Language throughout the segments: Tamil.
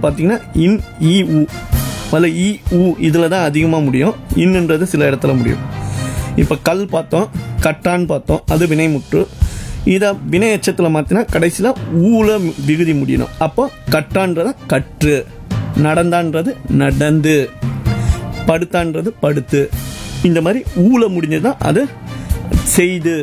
பார்த்தீங்கன்னா இன் இ உ அதில் இ உ இதில் தான் அதிகமாக முடியும் இன்னுன்றது சில இடத்துல முடியும் இப்போ கல் பார்த்தோம் கட்டான்னு பார்த்தோம் அது வினைமுற்று இதை வினை எச்சத்தில் மாற்றினா கடைசியில் ஊல விகுதி முடியணும் அப்போ கட்டான்றத கற்று நடந்தான்றது நடந்து படுத்தான்றது படுத்து இந்த மாதிரி ஊல முடிஞ்சதுன்னா அது செய்து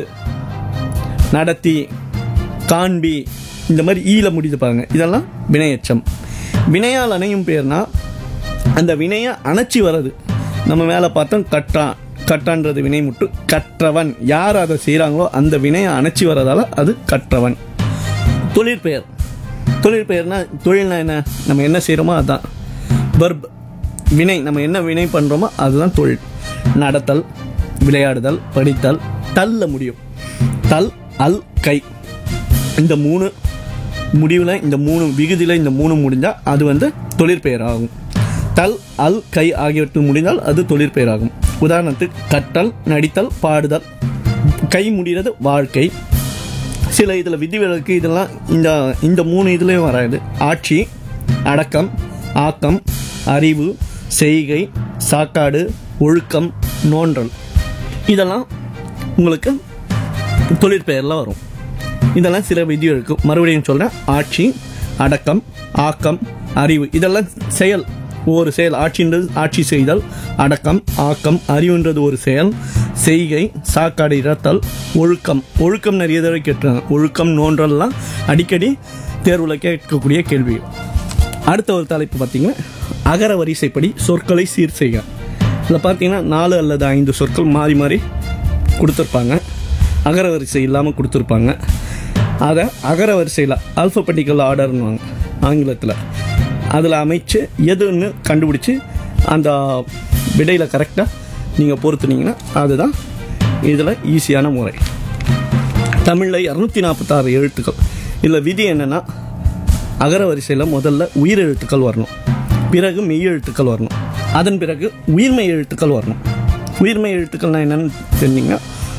நடத்தி காண்பி இந்த மாதிரி ஈல முடிது பாருங்க இதெல்லாம் வினையச்சம் வினையால் அணையும் பேர்னா அந்த வினையை அணைச்சி வர்றது நம்ம மேலே பார்த்தோம் கட்டான் கட்டான்றது வினை முட்டு கற்றவன் யார் அதை செய்கிறாங்களோ அந்த வினையை அணைச்சி வர்றதால அது கற்றவன் தொழிற்பெயர் தொழிற்பெயர்னா தொழில்னா என்ன நம்ம என்ன செய்கிறோமோ அதுதான் வர்ப் வினை நம்ம என்ன வினை பண்ணுறோமோ அதுதான் தொழில் நடத்தல் விளையாடுதல் படித்தல் தல்ல முடியும் தல் அல் கை இந்த மூணு முடிவில் இந்த மூணு விகுதியில் இந்த மூணு முடிஞ்சால் அது வந்து தொழிற்பெயர் ஆகும் தல் அல் கை ஆகியவற்றில் முடிந்தால் அது தொழிற்பெயர் ஆகும் உதாரணத்துக்கு கற்றல் நடித்தல் பாடுதல் கை முடிகிறது வாழ்க்கை சில இதில் விதிவிலக்கு இதெல்லாம் இந்த இந்த மூணு இதுலேயும் வராது ஆட்சி அடக்கம் ஆக்கம் அறிவு செய்கை சாக்காடு ஒழுக்கம் நோன்றல் இதெல்லாம் உங்களுக்கு தொழிற்பெயரில் வரும் இதெல்லாம் சில விதிவிலக்கு மறுபடியும் சொல்கிறேன் ஆட்சி அடக்கம் ஆக்கம் அறிவு இதெல்லாம் செயல் ஒரு செயல் ஆட்சின்றது ஆட்சி செய்தல் அடக்கம் ஆக்கம் அறிவுன்றது ஒரு செயல் செய்கை சாக்காடு இறத்தல் ஒழுக்கம் ஒழுக்கம் நிறைய தடவை கேட்டுருக்காங்க ஒழுக்கம் நோன்றல்லாம் அடிக்கடி தேர்வில் கேட்கக்கூடிய கேள்வி அடுத்த ஒரு தலைப்பு பார்த்தீங்கன்னா அகர வரிசைப்படி சொற்களை சீர் செய்க இதில் பார்த்தீங்கன்னா நாலு அல்லது ஐந்து சொற்கள் மாறி மாறி கொடுத்துருப்பாங்க அகர வரிசை இல்லாமல் கொடுத்துருப்பாங்க அதை அகர வரிசையில் ஆல்ஃபபெட்டிக்கல் ஆர்டர்னுவாங்க ஆங்கிலத்தில் அதில் அமைச்சு எதுன்னு கண்டுபிடிச்சி அந்த விடையில் கரெக்டாக நீங்கள் பொறுத்துனீங்கன்னா அதுதான் இதில் ஈஸியான முறை தமிழில் இரநூத்தி நாற்பத்தாறு எழுத்துக்கள் இதில் விதி என்னென்னா அகர வரிசையில் முதல்ல உயிர் எழுத்துக்கள் வரணும் பிறகு மெய் எழுத்துக்கள் வரணும் அதன் பிறகு உயிர்மெய் எழுத்துக்கள் வரணும் உயிர்மெய் எழுத்துக்கள்னா என்னன்னு தெரிஞ்சிங்கன்னா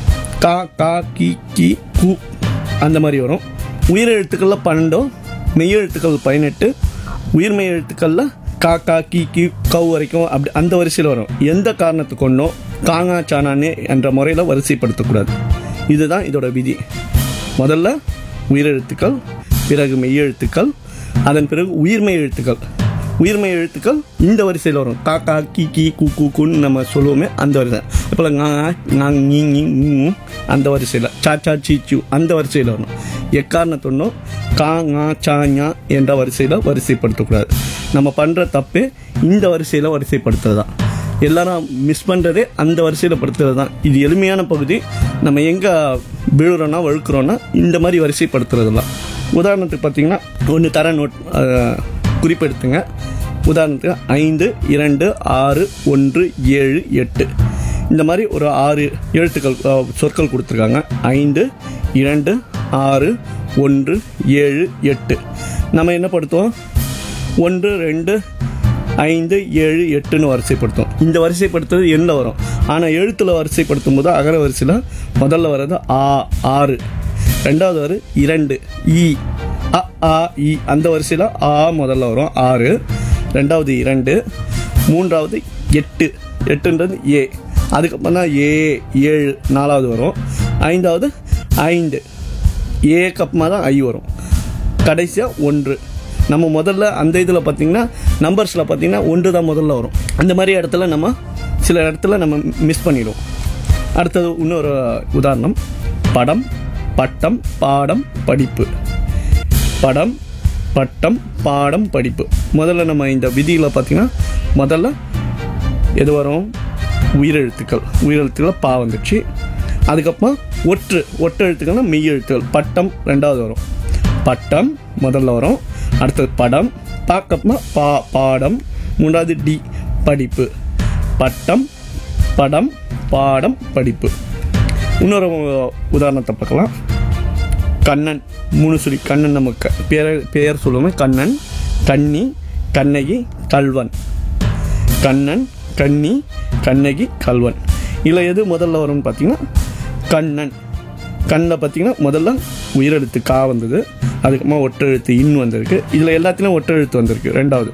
கா கா கி கி கு அந்த மாதிரி வரும் உயிர் எழுத்துக்களில் பன்னெண்டோ மெய் எழுத்துக்கள் பதினெட்டு உயிர்மெய் எழுத்துக்களில் கா கா கி கி கவ் வரைக்கும் அப்படி அந்த வரிசையில் வரும் எந்த காரணத்துக்கு கொண்டோ காங்கா சானானே என்ற முறையில் வரிசைப்படுத்தக்கூடாது இதுதான் இதோட விதி முதல்ல உயிரெழுத்துக்கள் பிறகு மெய்யெழுத்துக்கள் அதன் பிறகு உயிர்மெய் எழுத்துக்கள் உயிர்மெய் எழுத்துக்கள் இந்த வரிசையில் வரும் கா கா கி கி கு கு குன்னு நம்ம சொல்லுவோமே அந்த வரிசை இப்போ ngா ngா ngி ngி ngூ அந்த வரிசையில் சா சா சீ சூ அந்த வரிசையில் வரணும் எக்காரணத்தொன்னும் கா ngா சா ஞா என்ற வரிசையில் வரிசைப்படுத்தக்கூடாது நம்ம பண்ணுற தப்பு இந்த வரிசையில் வரிசைப்படுத்துறது தான் எல்லாரும் மிஸ் பண்ணுறதே அந்த வரிசையில் படுத்துறது தான் இது எளிமையான பகுதி நம்ம எங்கே விழுறோன்னா வழுக்கிறோன்னா இந்த மாதிரி வரிசைப்படுத்துறதுலாம் உதாரணத்துக்கு பார்த்தீங்கன்னா ஒன்று தர நோட் அஹ், குறிப்பெடுத்துங்க உதாரணத்துக்கு ஐந்து இரண்டு ஆறு ஒன்று ஏழு எட்டு இந்த மாதிரி ஒரு ஆறு எழுத்துக்கள் அஹ், சொற்கள் கொடுத்துருக்காங்க ஐந்து இரண்டு ஆறு ஒன்று ஏழு எட்டு நம்ம என்ன படுத்துவோம் ஒன்று ரெண்டு ஐந்து ஏழு எட்டுன்னு வரிசைப்படுத்தும் இந்த வரிசைப்படுத்துறது எண்ணில் வரும் ஆனால் எழுத்தில் வரிசைப்படுத்தும் போது அகர வரிசையில் முதல்ல வர்றது ஆ ஆறு ரெண்டாவது வரு இரண்டு இ அ ஆ இ அந்த வரிசையில் ஆ முதல்ல வரும் ஆறு ரெண்டாவது இரண்டு மூன்றாவது எட்டு எட்டுன்றது ஏ அதுக்கப்புறம் தான் ஏ ஏழு நாலாவது வரும் ஐந்தாவது ஐந்து ஏக்கு அப்புறமா தான் ஐ வரும் கடைசியாக ஒன்று நம்ம முதல்ல அந்த இதில் பார்த்தீங்கன்னா நம்பர்ஸில் பார்த்தீங்கன்னா ஒன்று தான் முதல்ல வரும் அந்த மாதிரி இடத்துல நம்ம சில இடத்துல நம்ம மிஸ் பண்ணிடுவோம் அடுத்தது இன்னொரு உதாரணம் படம் பட்டம் பாடம் படிப்பு படம் பட்டம் பாடம் படிப்பு முதல்ல நம்ம இந்த விதியில் பார்த்தீங்கன்னா முதல்ல எது வரும் உயிரெழுத்துக்கள் உயிரெழுத்துக்கள் பா வந்துச்சு அதுக்கப்புறம் ஒற்று ஒற்று எழுத்துக்கள்னா மெய் எழுத்துக்கள் பட்டம் ரெண்டாவது வரும் பட்டம் முதல்ல வரும் அடுத்தது படம் பார்க்கப்புறமா பா பாடம் மூன்றாவது டி படிப்பு பட்டம் படம் பாடம் படிப்பு இன்னொரு உதாரணத்தை பார்க்கலாம் கண்ணன் மூணு சொல்லி கண்ணன் நம்ம க பேர் பெயர் சொல்லுவோமே கண்ணன் கன்னி கண்ணகி கல்வன் கண்ணன் கன்னி கண்ணகி கல்வன் இதில் எது முதல்ல வரும்னு பார்த்தீங்கன்னா கண்ணன் கண்ணில் பார்த்தீங்கன்னா முதல்ல உயிரெழுத்து கா வந்தது அதுக்கப்புறமா ஒற்றெழுத்து இன் வந்திருக்கு இதில் எல்லாத்துலேயும் ஒற்றெழுத்து வந்திருக்கு ரெண்டாவது